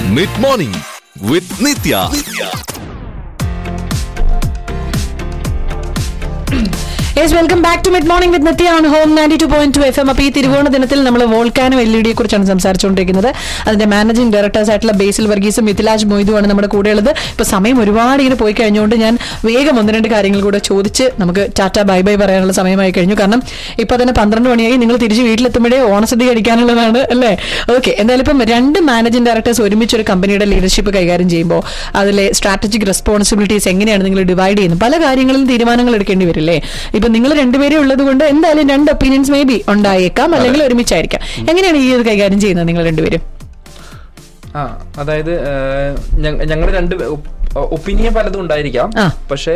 Mid morning with Nithya yes welcome back to mid morning with Nithya on home ninety two point two F M അപ്പോൾ ഈ തിരുവോണ ദിനത്തിൽ നമ്മൾ volcano L E ഡിയെ കുറിച്ചാണ് സംസാരിച്ചുകൊണ്ടിരിക്കുന്നത് അതിന്റെ മാനേജിംഗ് ഡയറക്ടേഴ്സ് ആയിട്ടുള്ള ബേസിൽ വർഗീസും മിഥിലാജ് മൊയ്തുമാണ് നമ്മുടെ കൂടെയുള്ളത് ഇപ്പോൾ സമയം ഒരുപാട് ഇങ്ങനെ പോയി കഴിഞ്ഞുകൊണ്ട് ഞാൻ വേഗം ഒന്ന് രണ്ട് കാര്യങ്ങൾ കൂടെ ചോദിച്ച് നമുക്ക് ടാറ്റ ബൈ ബൈ പറയാനുള്ള സമയമായി കഴിഞ്ഞു കാരണം ഇപ്പോൾ തന്നെ പന്ത്രണ്ട് മണിയായി നിങ്ങൾ തിരിച്ച് വീട്ടിലെത്തുമ്പോഴേ ഓണസദ്യ കഴിക്കാനുള്ളതാണ് അല്ലേ ഓക്കെ എന്തായാലും ഇപ്പം രണ്ട് മാനേജിംഗ് ഡയറക്ടേഴ്സ് ഒരുമിച്ച് ഒരു കമ്പനിയുടെ ലീഡർഷിപ്പ് കൈകാര്യം ചെയ്യുമ്പോൾ അതിലെ സ്ട്രാറ്റജിക് റെസ്പോൺസിബിലിറ്റീസ് എങ്ങനെയാണ് നിങ്ങൾ ഡിവൈഡ് ചെയ്യുന്നത് പല കാര്യങ്ങളിലും തീരുമാനങ്ങൾ എടുക്കേണ്ടി വരില്ലേ ഇപ്പൊ നിങ്ങൾ രണ്ടുപേരും ഉള്ളത് കൊണ്ട് എന്തായാലും രണ്ട് ഒപ്പീനിയൻസ് മേ ബി ഉണ്ടായേക്കാം അല്ലെങ്കിൽ ഒരുമിച്ചായിരിക്കാം എങ്ങനെയാണ് ഈ ഇത് കൈകാര്യം ചെയ്യുന്നത് നിങ്ങൾ രണ്ടുപേരും ആ അതായത് ഞങ്ങൾ രണ്ട് ഒപ്പീനിയൻ പലതും ഉണ്ടായിരിക്കാം ആ. പക്ഷേ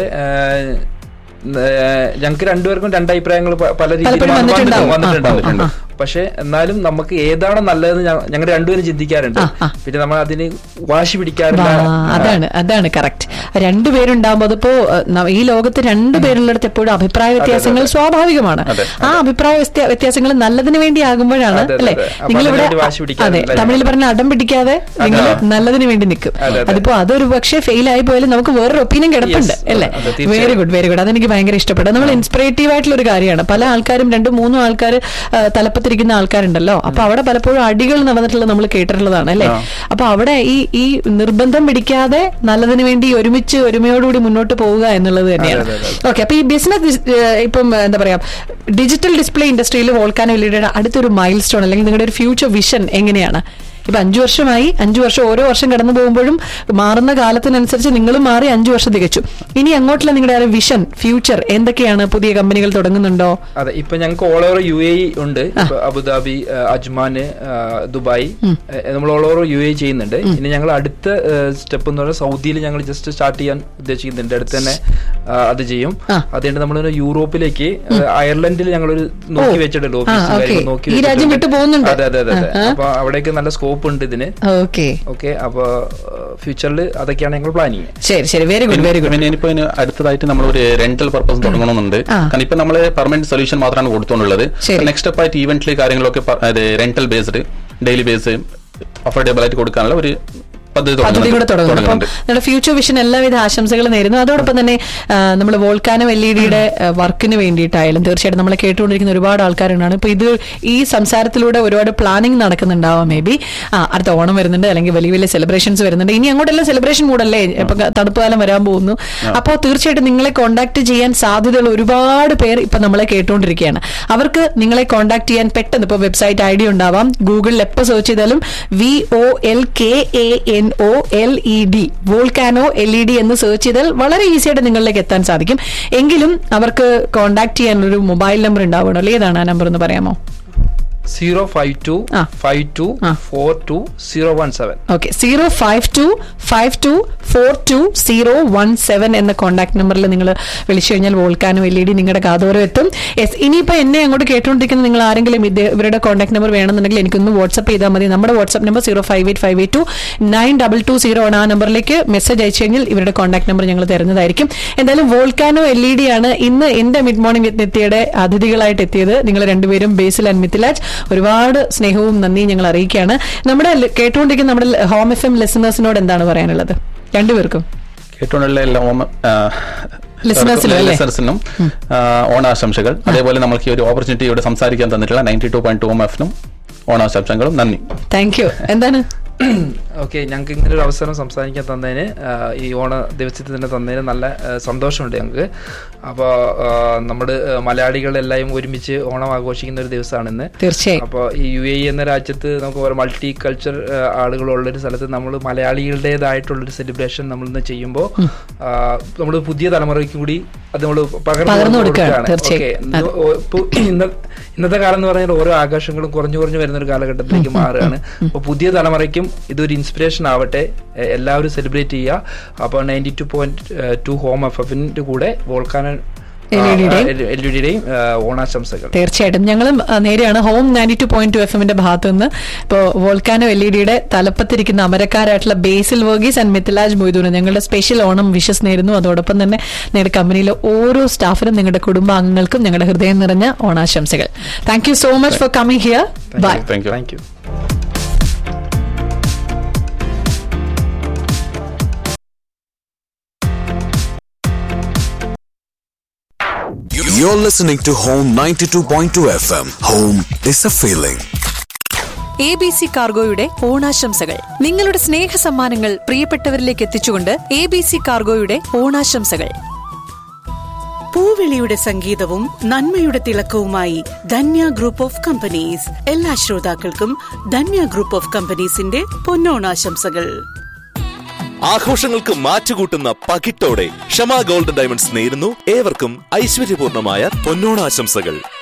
ഞങ്ങൾക്ക് രണ്ടുപേർക്കും രണ്ട് അഭിപ്രായങ്ങൾ പ- പല രീതിയിൽ പലപ്പോഴും വന്ന് വന്നിട്ടുണ്ടാവും. വന്നിട്ടുണ്ട് ആ, ആ, വന്നിട്ടുണ്ട്. ആ. പക്ഷെ എന്നാലും നമുക്ക് ഏതാണ് നല്ലതെന്ന് ഞങ്ങൾ രണ്ടുപേരും ചിന്തിക്കാറുണ്ട് ആ, ആ. പിന്നെ നമ്മൾ അതിന് വാശി പിടിക്കാറില്ല ആ, അതാണ് അതാണ് കറക്റ്റ് രണ്ടുപേരുണ്ടാകുമ്പോൾ അതിപ്പോ അഹ്, ന- ഈ ലോകത്ത് രണ്ടുപേരുള്ളിടത്ത് എപ്പോഴും അഭിപ്രായ വ്യത്യാസങ്ങൾ സ്വാഭാവികമാണ് അതെ. ആ അഭിപ്രായ വ്യത്യ- വ്യത്യാസങ്ങൾ നല്ലതിന് വേണ്ടി ആകുമ്പോഴാണ് അതെ, അതെ, അല്ലെ അതെ. അപ്പൊ നിങ്ങളിവിടെ അതിനുവേണ്ടി വാശി പിടിക്കാറില്ല അതെ അല്ലേ? തമിഴിൽ പറഞ്ഞ അടം പിടിക്കാതെ നിങ്ങൾ നല്ലതിന് വേണ്ടി നിൽക്കും അതെ, അതെ. അതിപ്പോ അതൊരു പക്ഷേ ഫെയിൽ ആയി പോയാലും നമുക്ക് വേറൊരു ഒപ്പീനിയൻ കിടപ്പുണ്ട് Yes. അല്ലേ അതെ, തീർച്ചയായും. വെരി ഗുഡ് വെരി ഗുഡ് അതെനിക്ക് ഭയങ്കര ഇഷ്ടപ്പെട്ടു നമ്മൾ ഇൻസ്പിറേറ്റീവ് ആയിട്ടുള്ള ഒരു കാര്യമാണ് പല ആൾക്കാരും രണ്ടും മൂന്നും ആൾക്കാർ തലപ്പത്തിരിക്കുന്ന ആൾക്കാരുണ്ടല്ലോ അപ്പൊ അവിടെ പലപ്പോഴും അടികൾ നടന്നിട്ടുള്ളത് നമ്മൾ കേട്ടിട്ടുള്ളതാണ് അല്ലേ അപ്പൊ അവിടെ ഈ ഈ നിർബന്ധം പിടിക്കാതെ നല്ലതിന് വേണ്ടി ഒരുമിച്ച് ഒരുമയോടുകൂടി മുന്നോട്ട് പോവുക എന്നുള്ളത് തന്നെയാണ് അതെ, അതെ, ഓക്കെ അപ്പൊ ഈ ബിസിനസ് ഇപ്പം എന്താ പറയാ ഡിജിറ്റൽ ഡിസ്പ്ലേ ഇൻഡസ്ട്രിയിൽ വോൾക്കാനോ എല്ലിയുടെ അടുത്തൊരു മൈൽ സ്റ്റോൺ അല്ലെങ്കിൽ നിങ്ങളുടെ ഒരു ഫ്യൂച്ചർ വിഷൻ എങ്ങനെയാണ് ഇപ്പൊ അഞ്ചു വർഷമായി അഞ്ചു വർഷം ഓരോ വർഷം കടന്നു പോകുമ്പോഴും മാറുന്ന കാലത്തിനനുസരിച്ച് നിങ്ങളും മാറി അഞ്ചു വർഷം തികച്ചു ഇനി അങ്ങോട്ടുള്ള നിങ്ങളുടെ ഒരു വിഷൻ ഫ്യൂച്ചർ എന്തൊക്കെയാണ് പുതിയ കമ്പനികൾ തുടങ്ങുന്നുണ്ടോ അതെ ഇപ്പൊ ഞങ്ങൾക്ക് ഓൾ ഓവർ യു എ ഉണ്ട് ഇപ്പൊ അബുദാബി ആ, അജ്മാന് ആ, ദുബായ് നമ്മൾ ഓൾ ഓവർ യു എ ചെയ്യുന്നുണ്ട് ഇനി ഞങ്ങൾ അടുത്ത സ്റ്റെപ്പ് എന്ന് പറഞ്ഞാൽ സൗദിയിൽ ഞങ്ങൾ ജസ്റ്റ് സ്റ്റാർട്ട് ചെയ്യാൻ ഉദ്ദേശിക്കുന്നുണ്ട് അടുത്ത് തന്നെ ആ, അത് ചെയ്യും ആ. അതുകൊണ്ട് നമ്മൾ യൂറോപ്പിലേക്ക് ആ, അയർലൻഡിൽ ഞങ്ങളൊരു നോക്കി വെച്ചിട്ടുണ്ട് ആ, ഓഫീസും okay. കാര്യങ്ങളും നോക്കി ഈ രാജ്യം വെച്ചിട്ടുണ്ട്. വിട്ടു പോകുന്നുണ്ട്. അതെ അതെ അതെ അതെ ആ, ആ. അപ്പൊ അവിടേക്ക് നല്ല സ്കോപ്പ് ഉണ്ട് ഇതിന് ഓക്കെ ഓക്കെ അപ്പൊ ഫ്യൂച്ചറിൽ അതൊക്കെയാണ് ഞങ്ങൾ പ്ലാനിങ് ശരി ശരി വെരി ഗുഡ് വെരി ഗുഡ് പിന്നെ ഇനിയിപ്പോ ഇതിന് അടുത്തതായിട്ട് നമ്മൾ ഒരു റെന്റൽ പർപ്പസ് തുടങ്ങണമെന്നുണ്ട് ആ. കാരണം ഇപ്പൊ നമ്മള് പെർമനന്റ് സൊല്യൂഷൻ മാത്രമാണ് കൊടുത്തോണ്ടുള്ളത് ശരി. നെക്സ്റ്റ് സ്റ്റെപ്പ് ആയിട്ട് ഈവന്റില് കാര്യങ്ങളൊക്കെ rental based daily base affordable ആയിട്ട് കൊടുക്കാനുള്ള ഒരു പദ്ധതി പദ്ധതി കൂടെ തുടങ്ങുന്നു അപ്പം തുടങ്ങുന്നുണ്ട് നിങ്ങളുടെ ഫ്യൂച്ചർ വിഷൻ എല്ലാവിധ ആശംസകൾ നേരുന്നു അതോടൊപ്പം തന്നെ നമ്മൾ വോൾക്കാനം എൽ ഇ ഡിയുടെ വർക്കിന് വേണ്ടിയിട്ടായാലും തീർച്ചയായിട്ടും നമ്മളെ കേട്ടുകൊണ്ടിരിക്കുന്ന ഒരുപാട് ആൾക്കാരുണ്ടാണ് ഇപ്പൊ ഇത് ഈ സംസാരത്തിലൂടെ ഒരുപാട് പ്ലാനിങ് നടക്കുന്നുണ്ടാവാം മേ ബി ആ അടുത്ത ഓണം വരുന്നുണ്ട് അല്ലെങ്കിൽ വലിയ വലിയ സെലിബ്രേഷൻസ് വരുന്നുണ്ട് ഇനി അങ്ങോട്ടെല്ലാം സെലിബ്രേഷൻ മൂടല്ലേ ഇപ്പൊ തണുപ്പ് കാലം വരാൻ പോകുന്നു അപ്പോൾ തീർച്ചയായിട്ടും നിങ്ങളെ കോൺടാക്ട് ചെയ്യാൻ സാധ്യതയുള്ള ഒരുപാട് പേർ ഇപ്പൊ നമ്മളെ കേട്ടുകൊണ്ടിരിക്കുകയാണ് അവർക്ക് നിങ്ങളെ കോൺടാക്ട് ചെയ്യാൻ പെട്ടെന്ന് ഇപ്പൊ വെബ്സൈറ്റ് ഐ ഡി ഉണ്ടാവാം ഗൂഗിളിൽ എപ്പോൾ സെർച്ച് ചെയ്താലും V O L K A N O L E D volcano L E D എന്ന് സെർച്ച് ചെയ്താൽ വളരെ ഈസി ആയിട്ട് നിങ്ങളിലേക്ക് എത്താൻ സാധിക്കും എങ്കിലും അവർക്ക് കോൺടാക്ട് ചെയ്യാൻ ഒരു മൊബൈൽ നമ്പർ ഉണ്ടാവണമല്ലോ ഏതാണ് ആ നമ്പർ എന്ന് പറയാമോ സീറോ ഫൈവ് ടു ആ. ഫൈവ് ടു ആ. Four two zero one seven okay zero five two five two four two zero one seven എന്ന കോൺടാക്ട് നമ്പറിൽ നിങ്ങൾ വിളിച്ചു കഴിഞ്ഞാൽ വോൾക്കാനോ എൽ ഇ ഡി നിങ്ങളുടെ കാതോരം എത്തും യെസ് ഇനിയിപ്പോൾ എന്നെ അങ്ങോട്ട് കേട്ടുകൊണ്ടിരിക്കുന്ന നിങ്ങൾ ആരെങ്കിലും ഇത് ഇവരുടെ കോൺടാക്ട് നമ്പർ വേണമെന്നുണ്ടെങ്കിൽ എനിക്കൊന്ന് വാട്സ്ആപ്പ് ചെയ്താൽ മതി നമ്മുടെ WhatsApp number zero five eight five eight two nine double two zero ആണ് ആ നമ്പറിലേക്ക് മെസ്സേജ് അയച്ചു കഴിഞ്ഞാൽ ഇവരുടെ കോൺടാക്ട് നമ്പർ ഞങ്ങൾ തരുന്നതായിരിക്കും എന്തായാലും വോൾക്കാനോ എൽ ഇ ഡി ആണ് ഇന്ന് എന്റെ മിഡ് മോർണിംഗ് വിത്ത് നിത്യയുടെ അതിഥികളായിട്ട് എത്തിയത് നിങ്ങൾ രണ്ടുപേരും ബേസിൽ ആൻഡ് മിഥിലാജ് ഒരുപാട് സ്നേഹവും നന്ദിയും ഞങ്ങൾ അറിയിക്കുകയാണ് നമ്മുടെ ല- കേട്ടുകൊണ്ടിരിക്കുന്ന നമ്മുടെ ഹോം എഫ് എം ലിസണേഴ്സിനോട് എന്താണ് പറയാനുള്ളത് രണ്ടുപേർക്കും കേട്ടുകൊണ്ടുള്ള എല്ലാ ഓമ Listeners-നും അല്ലേ? ലിസണേഴ്സിനും ഓണാശംസകൾ അതേപോലെ നമുക്ക് ഈ ഒരു ഓപ്പർച്യൂണിറ്റി ഇവിടെ സംസാരിക്കാൻ തന്നിട്ടുള്ള നയൻറ്റി ടു പോയിന്റ് ടു ഓം എഫിനും ഓണാശംസകളും നന്ദി താങ്ക് യു എന്താണ് ഓക്കെ ഞങ്ങൾക്ക് ഇങ്ങനെ ഒരു അവസരം സംസാരിക്കാൻ തന്നതിന് ആ, ഈ ഓണ ദിവസത്തിൽ തന്നെ തന്നതിന് നല്ല ആ, സന്തോഷമുണ്ട് ഞങ്ങൾക്ക് അപ്പോൾ നമ്മുടെ മലയാളികളെല്ലാം ഒരുമിച്ച് ഓണം ആഘോഷിക്കുന്ന ഒരു ദിവസമാണ് ഇന്ന് തീർച്ചയായും അപ്പോൾ ഈ യു എ എന്ന രാജ്യത്ത് നമുക്ക് ഒരു മൾട്ടി കൾച്ചർ ആളുകളുള്ളൊരു സ്ഥലത്ത് നമ്മൾ മലയാളികളുടേതായിട്ടുള്ളൊരു സെലിബ്രേഷൻ നമ്മൾ ഇന്ന് ചെയ്യുമ്പോൾ നമ്മൾ പുതിയ തലമുറയ്ക്ക് കൂടി അത് നമ്മൾ പകർന്നു കൊടുക്കുകയാണ്, തീർച്ചയായും. ഓക്കെ ഇപ്പൊ ഇന്ന ഇന്നത്തെ കാലം എന്ന് പറഞ്ഞാൽ ഓരോ ആഘോഷങ്ങളും കുറഞ്ഞു കുറഞ്ഞു വരുന്ന ഒരു കാലഘട്ടത്തിലേക്ക് മാറുകയാണ് അപ്പോൾ പുതിയ തലമുറയ്ക്കും ഇതൊരു ഇൻസ്പിറേഷൻ ആവട്ടെ എ- എല്ലാവരും സെലിബ്രേറ്റ് ചെയ്യുക അപ്പോൾ ninety two point two home F എഫിന്റെ കൂടെ വോൾക്കാന LED യുടെയും എൽ ഇ ഡിയുടെയും ഓണാശംസകൾ തീർച്ചയായിട്ടും ഞങ്ങളും ആ, നേരെയാണ് home ninety two point two F എമ്മിന്റെ ഭാഗത്തു നിന്ന് ഇപ്പോൾ വോൾക്കാനോ എൽ ഇ ഡിയുടെ തലപ്പത്തിരിക്കുന്ന അമരക്കാരായിട്ടുള്ള ബേസിൽ വർഗീസ് ആൻഡ് മിഥിലാജ് മൊയ്തൂന് ഞങ്ങളുടെ സ്പെഷ്യൽ ഓണം വിഷസ് നേരുന്നു അതോടൊപ്പം തന്നെ നിങ്ങളുടെ കമ്പനിയിലെ ഓരോ സ്റ്റാഫിനും നിങ്ങളുടെ കുടുംബാംഗങ്ങൾക്കും ഞങ്ങളുടെ ഹൃദയം നിറഞ്ഞ ഓണാശംസകൾ thank you so much for coming here bye thank you thank you You're listening to Home 92.2 FM. Home is a feeling. A B C കാർഗോയുടെ ഓണാശംസകൾ നിങ്ങളുടെ സ്നേഹ സമ്മാനങ്ങൾ പ്രിയപ്പെട്ടവരിലേക്ക് എത്തിച്ചുകൊണ്ട് എ ബി സി കാർഗോയുടെ ഓണാശംസകൾ പൂവിളിയുടെ സംഗീതവും നന്മയുടെ തിളക്കവുമായി ധന്യ ഗ്രൂപ്പ് ഓഫ് കമ്പനീസ് എല്ലാ ശ്രോതാക്കൾക്കും ധന്യ ഗ്രൂപ്പ് ഓഫ് കമ്പനീസിന്റെ പൊന്നോണാശംസകൾ ആഘോഷങ്ങൾക്ക് മാറ്റുകൂട്ടുന്ന പകിട്ടോടെ ഷമ ഗോൾഡൻ ഡയമണ്ട്സ് നേരുന്നു ഏവർക്കും ഐശ്വര്യപൂർണമായ പൊന്നോണാശംസകൾ